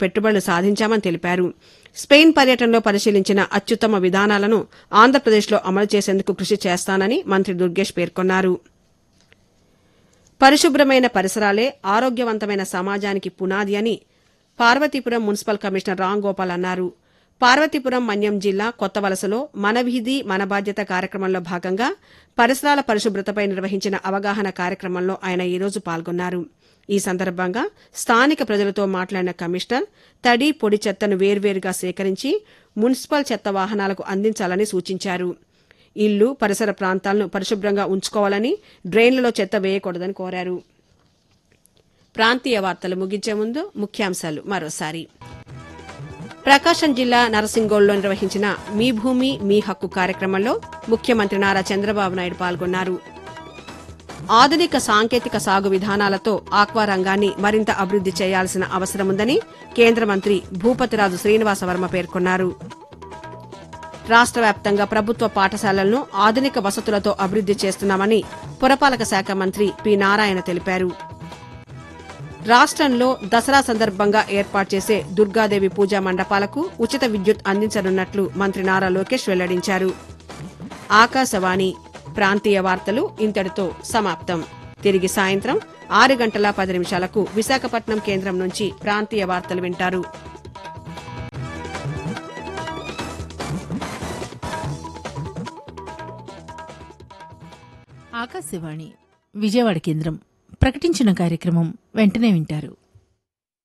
పెట్టుబడులు సాధించామని తెలిపారు స్పెయిన్ పర్యటనలో పరిశీలించిన అత్యుత్తమ విధానాలను ఆంధ్రప్రదేశ్లో అమలు చేసేందుకు కృషి చేస్తానని మంత్రి దుర్గేష్ పేర్కొన్నారు పరిశుభ్రమైన పరిసరాలే ఆరోగ్యవంతమైన సమాజానికి పునాది అని పార్వతీపురం మున్సిపల్ కమిషనర్ రామ్ గోపాల్ అన్నారు పార్వతీపురం మన్యం జిల్లా కొత్త వలసలో మన వీధి మన బాధ్యత కార్యక్రమంలో భాగంగా పరిసరాల పరిశుభ్రతపై నిర్వహించిన అవగాహన కార్యక్రమంలో ఆయన ఈరోజు పాల్గొన్నారు ఈ సందర్భంగా స్థానిక ప్రజలతో మాట్లాడిన కమిషనర్ తడి పొడి చెత్తను వేర్వేరుగా సేకరించి మున్సిపల్ చెత్త వాహనాలకు అందించాలని సూచించారు ఇల్లు పరిసర ప్రాంతాలను పరిశుభ్రంగా ఉంచుకోవాలని డ్రైన్లలో చెత్త వేయకూడదని కోరారు ప్రాంతీయ వార్తలు ముగించే ముందు ముఖ్యాంశాలు మరోసారి ప్రకాశం జిల్లా నరసింగోల్లో నిర్వహించిన మీ భూమి మీ హక్కు కార్యక్రమంలో ముఖ్యమంత్రి నారా చంద్రబాబు నాయుడు పాల్గొన్నారు ఆధునిక సాంకేతిక సాగు విధానాలతో ఆక్వా రంగాన్ని మరింత అభివృద్ది చేయాల్సిన అవసరముందని కేంద్ర మంత్రి భూపతిరాజు శ్రీనివాసవర్మ పేర్కొన్నారు రాష్ట్ర వ్యాప్తంగా ప్రభుత్వ పాఠశాలలను ఆధునిక వసతులతో అభివృద్ది చేస్తున్నామని పురపాలక శాఖ మంత్రి పి నారాయణ తెలిపారు రాష్ట్రంలో దసరా సందర్భంగా ఏర్పాటు చేసే దుర్గాదేవి పూజా మండపాలకు ఉచిత విద్యుత్ అందించనున్నట్లు మంత్రి నారా లోకేష్ వెల్లడించారు ఆకాశవాణి ప్రాంతీయ వార్తలు ఇంతటితో సమాప్తం తిరిగి సాయంత్రం ఆరు గంటల పది నిమిషాలకు విశాఖపట్నం కేంద్రం నుంచి ప్రాంతీయ వార్తలు వింటారు ఆకాశవాణి విజయవాడ కేంద్రం ప్రకటించిన కార్యక్రమం వెంటనే వింటారు